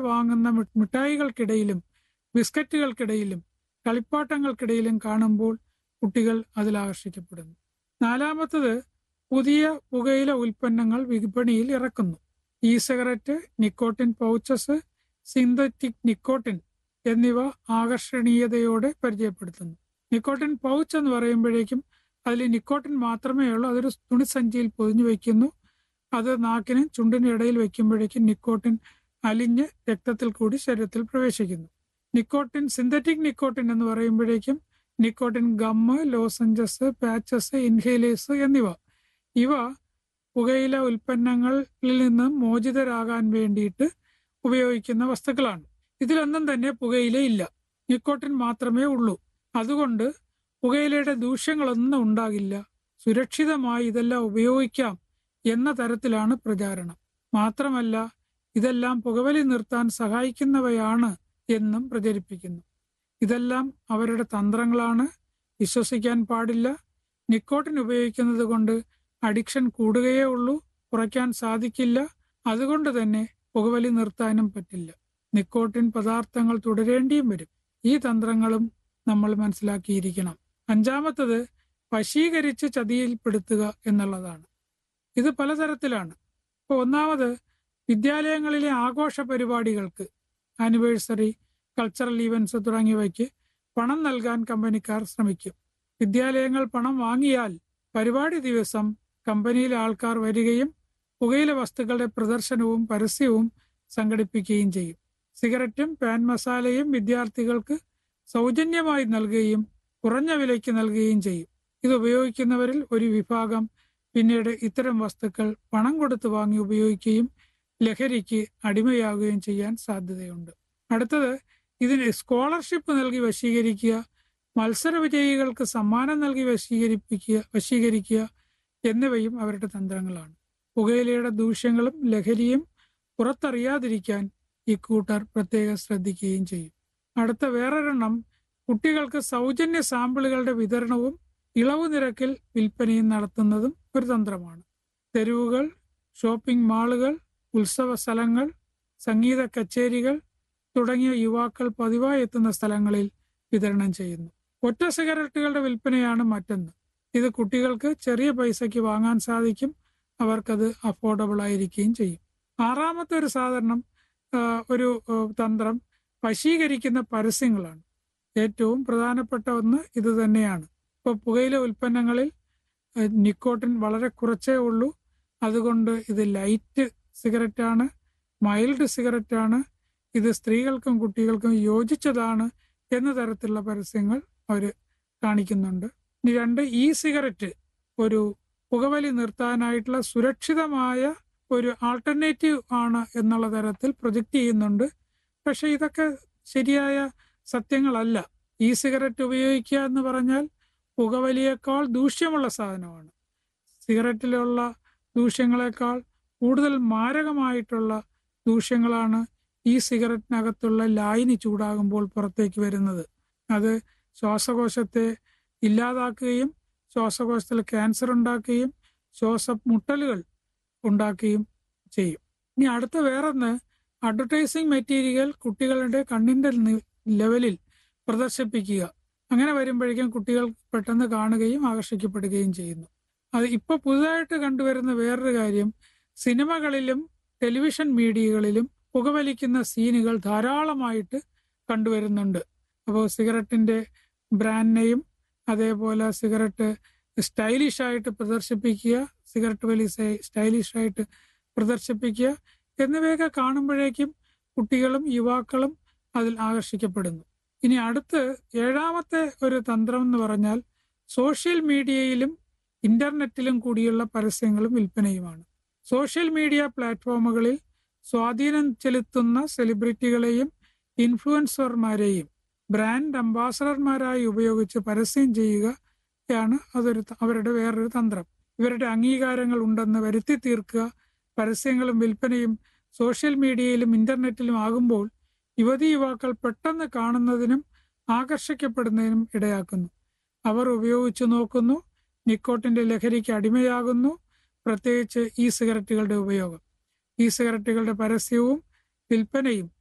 വാങ്ങുന്ന മി- മിഠായികൾക്കിടയിലും ബിസ്ക്കറ്റുകൾക്കിടയിലും കളിപ്പാട്ടങ്ങൾക്കിടയിലും കാണുമ്പോൾ കുട്ടികൾ അതിൽ ആകർഷിക്കപ്പെടുന്നു നാലാമത്തത് പുതിയ പുകയില ഉൽപ്പന്നങ്ങൾ വിപണിയിൽ ഇറക്കുന്നു e cigarette nicotine pouches synthetic nicotine എന്നിവ ആകർഷണീയതയോടെ പരിചയപ്പെടുത്തുന്നു നിക്കോട്ടിൻ പൗച്ച് എന്ന് പറയുമ്പോഴേക്കും അതിൽ നിക്കോട്ടിൻ മാത്രമേ ഉള്ളൂ അതൊരു തുണിസഞ്ചിയിൽ പൊതിഞ്ഞു വയ്ക്കുന്നു അത് നാക്കിനും ചുണ്ടിനും ഇടയിൽ വയ്ക്കുമ്പോഴേക്കും നിക്കോട്ടിൻ അലിഞ്ഞ് രക്തത്തിൽ കൂടി ശരീരത്തിൽ പ്രവേശിക്കുന്നു നിക്കോട്ടിൻ സിന്തറ്റിക് നിക്കോട്ടിൻ എന്ന് പറയുമ്പോഴേക്കും nicotine gum lozenges patches inhalers എന്നിവ ഇവ പുകയില ഉൽപ്പന്നങ്ങളിൽ നിന്ന് മോചിതരാകാൻ വേണ്ടിയിട്ട് ഉപയോഗിക്കുന്ന വസ്തുക്കളാണ് ഇതിലൊന്നും തന്നെ പുകയില ഇല്ല നിക്കോട്ടിൻ മാത്രമേ ഉള്ളൂ അതുകൊണ്ട് പുകയിലയുടെ ദൂഷ്യങ്ങളൊന്നും ഉണ്ടാകില്ല സുരക്ഷിതമായി ഇതെല്ലാം ഉപയോഗിക്കാം എന്ന തരത്തിലാണ് പ്രചാരണം മാത്രമല്ല ഇതെല്ലാം പുകവലി നിർത്താൻ സഹായിക്കുന്നവയാണ് എന്നും പ്രചരിപ്പിക്കുന്നു ഇതെല്ലാം അവരുടെ തന്ത്രങ്ങളാണ് വിശ്വസിക്കാൻ പാടില്ല നിക്കോട്ടിൻ ഉപയോഗിക്കുന്നത് കൊണ്ട് അഡിക്ഷൻ കൂടുകയേ ഉള്ളൂ കുറയ്ക്കാൻ സാധിക്കില്ല അതുകൊണ്ട് തന്നെ പുകവലി നിർത്താനും പറ്റില്ല നിക്കോട്ടിൻ പദാർത്ഥങ്ങൾ തുടരേണ്ടിയും വരും ഈ തന്ത്രങ്ങളും നമ്മൾ മനസ്സിലാക്കിയിരിക്കണം അഞ്ചാമത്തത് വശീകരിച്ച് ചതിയിൽപ്പെടുത്തുക എന്നുള്ളതാണ് ഇത് പലതരത്തിലാണ് ഇപ്പോൾ ഒന്നാമത് വിദ്യാലയങ്ങളിലെ ആഘോഷ പരിപാടികൾക്ക് ആനിവേഴ്സറി കൾച്ചറൽ ഈവൻസ് തുടങ്ങിയവയ്ക്ക് പണം നൽകാൻ കമ്പനിക്കാർ ശ്രമിക്കും വിദ്യാലയങ്ങൾ പണം വാങ്ങിയാൽ പരിപാടി ദിവസം കമ്പനിയിലെ ആൾക്കാർ വരികയും പുകയില വസ്തുക്കളുടെ പ്രദർശനവും പരസ്യവും സംഘടിപ്പിക്കുകയും ചെയ്യും സിഗരറ്റും പാൻ മസാലയും വിദ്യാർത്ഥികൾക്ക് സൗജന്യമായി നൽകുകയും കുറഞ്ഞ വിലയ്ക്ക് നൽകുകയും ചെയ്യും ഇത് ഉപയോഗിക്കുന്നവരിൽ ഒരു വിഭാഗം പിന്നീട് ഇത്തരം വസ്തുക്കൾ പണം കൊടുത്ത് വാങ്ങി ഉപയോഗിക്കുകയും ലഹരിക്ക് അടിമയാകുകയും ചെയ്യാൻ സാധ്യതയുണ്ട് അടുത്തത് ഇതിന് സ്കോളർഷിപ്പ് നൽകി വശീകരിക്കുക മത്സര വിജയികൾക്ക് സമ്മാനം നൽകി വശീകരിപ്പിക്കുക വശീകരിക്കുക എന്നിവയും അവരുടെ തന്ത്രങ്ങളാണ് പുകയിലയുടെ ദൂഷ്യങ്ങളും ലഹരിയും പുറത്തറിയാതിരിക്കാൻ ഇക്കൂട്ടർ പ്രത്യേകം ശ്രദ്ധിക്കുകയും ചെയ്യും അടുത്ത വേറൊരെണ്ണം കുട്ടികൾക്ക് സൗജന്യ സാമ്പിളുകളുടെ വിതരണവും ഇളവ് നിരക്കിൽ വിൽപ്പനയും നടത്തുന്നതും ഒരു തന്ത്രമാണ് തെരുവുകൾ ഷോപ്പിംഗ് മാളുകൾ ഉത്സവ സ്ഥലങ്ങൾ സംഗീത കച്ചേരികൾ തുടങ്ങിയ യുവാക്കൾ പതിവായി എത്തുന്ന സ്ഥലങ്ങളിൽ വിതരണം ചെയ്യുന്നു ഒറ്റ സിഗരറ്റുകളുടെ വിൽപ്പനയാണ് മറ്റൊന്ന് ഇത് കുട്ടികൾക്ക് ചെറിയ പൈസയ്ക്ക് വാങ്ങാൻ സാധിക്കും അവർക്കത് അഫോർഡബിൾ ആയിരിക്കുകയും ചെയ്യും ആറാമത്തെ ഒരു സാധനം ആ, ഒരു ആ, തന്ത്രം വശീകരിക്കുന്ന പരസ്യങ്ങളാണ് ഏറ്റവും പ്രധാനപ്പെട്ട ഒന്ന് ഇത് തന്നെയാണ് ഇപ്പോൾ പുകയില ഉൽപ്പന്നങ്ങളിൽ ആ, നിക്കോട്ടിൻ വളരെ കുറച്ചേ ഉള്ളൂ അതുകൊണ്ട് ഇത് ലൈറ്റ് സിഗരറ്റ് ആണ് മൈൽഡ് സിഗരറ്റ് ആണ് ഇത് സ്ത്രീകൾക്കും കുട്ടികൾക്കും യോജിച്ചതാണ് എന്ന തരത്തിലുള്ള പരസ്യങ്ങൾ അവർ കാണിക്കുന്നുണ്ട് ഇനി രണ്ട് ഇ സിഗരറ്റ് ഒരു പുകവലി നിർത്താനായിട്ടുള്ള സുരക്ഷിതമായ ഒരു ആൾട്ടർനേറ്റീവ് ആണ് എന്നുള്ള തരത്തിൽ പ്രൊജക്റ്റ് ചെയ്യുന്നുണ്ട് പക്ഷെ ഇതൊക്കെ ശരിയായ സത്യങ്ങളല്ല ഇ സിഗരറ്റ് ഉപയോഗിക്കുക എന്ന് പറഞ്ഞാൽ പുകവലിയേക്കാൾ ദൂഷ്യമുള്ള സാധനമാണ് സിഗരറ്റിലുള്ള ദൂഷ്യങ്ങളെക്കാൾ കൂടുതൽ മാരകമായിട്ടുള്ള ദൂഷ്യങ്ങളാണ് ഈ സിഗരറ്റിനകത്തുള്ള ലായനി ചൂടാകുമ്പോൾ പുറത്തേക്ക് വരുന്നത് അത് ശ്വാസകോശത്തെ ഇല്ലാതാക്കുകയും ശ്വാസകോശത്തിൽ ക്യാൻസർ ഉണ്ടാക്കുകയും ശ്വാസമുട്ടലുകൾ ഉണ്ടാക്കുകയും ചെയ്യും ഇനി അടുത്ത വേറൊന്ന് അഡ്വർടൈസിങ് മെറ്റീരിയൽ കുട്ടികളുടെ കണ്ണിന്റെ നി- ലെവലിൽ പ്രദർശിപ്പിക്കുക അങ്ങനെ വരുമ്പോഴേക്കും കുട്ടികൾ പെട്ടെന്ന് കാണുകയും ആകർഷിക്കപ്പെടുകയും ചെയ്യുന്നു അത് ഇപ്പോൾ പുതുതായിട്ട് കണ്ടുവരുന്ന വേറൊരു കാര്യം സിനിമകളിലും ടെലിവിഷൻ മീഡിയകളിലും പുകവലിക്കുന്ന സീനുകൾ ധാരാളമായിട്ട് കണ്ടുവരുന്നുണ്ട് അപ്പോൾ സിഗരറ്റിന്റെ ബ്രാൻഡ് നെയിം അതേപോലെ സിഗരറ്റ് സ്റ്റൈലിഷ് ആയിട്ട് പ്രദർശിപ്പിക്കുക സിഗരറ്റ് വലി സ്റ്റൈലിഷ് ആയിട്ട് പ്രദർശിപ്പിക്കുക എന്നിവയൊക്കെ കാണുമ്പോഴേക്കും കുട്ടികളും യുവാക്കളും അതിൽ ആകർഷിക്കപ്പെടുന്നു ഇനി അടുത്ത് ഏഴാമത്തെ ഒരു തന്ത്രം എന്ന് പറഞ്ഞാൽ സോഷ്യൽ മീഡിയയിലും ഇന്റർനെറ്റിലും കൂടിയുള്ള പരസ്യങ്ങളും വിൽപ്പനയുമാണ് സോഷ്യൽ മീഡിയ പ്ലാറ്റ്ഫോമുകളിൽ സ്വാധീനം ചെലുത്തുന്ന സെലിബ്രിറ്റികളെയും ഇൻഫ്ലുവൻസർമാരെയും ബ്രാൻഡ് അംബാസഡർമാരായി ഉപയോഗിച്ച് പരസ്യം ചെയ്യുകയാണ് അതൊരു ത- അവരുടെ വേറൊരു തന്ത്രം ഇവരുടെ അംഗീകാരങ്ങൾ ഉണ്ടെന്ന് വരുത്തി തീർക്കുക പരസ്യങ്ങളും വിൽപ്പനയും സോഷ്യൽ മീഡിയയിലും ഇന്റർനെറ്റിലും ആകുമ്പോൾ യുവതി യുവാക്കൾ പെട്ടെന്ന് കാണുന്നതിനും ആകർഷിക്കപ്പെടുന്നതിനും ഇടയാക്കുന്നു അവർ ഉപയോഗിച്ചു നോക്കുന്നു നിക്കോട്ടിന്റെ ലഹരിക്ക് അടിമയാകുന്നു പ്രത്യേകിച്ച് ഈ സിഗരറ്റുകളുടെ ഉപയോഗം ഈ സിഗരറ്റുകളുടെ പരസ്യവും വിൽപ്പനയും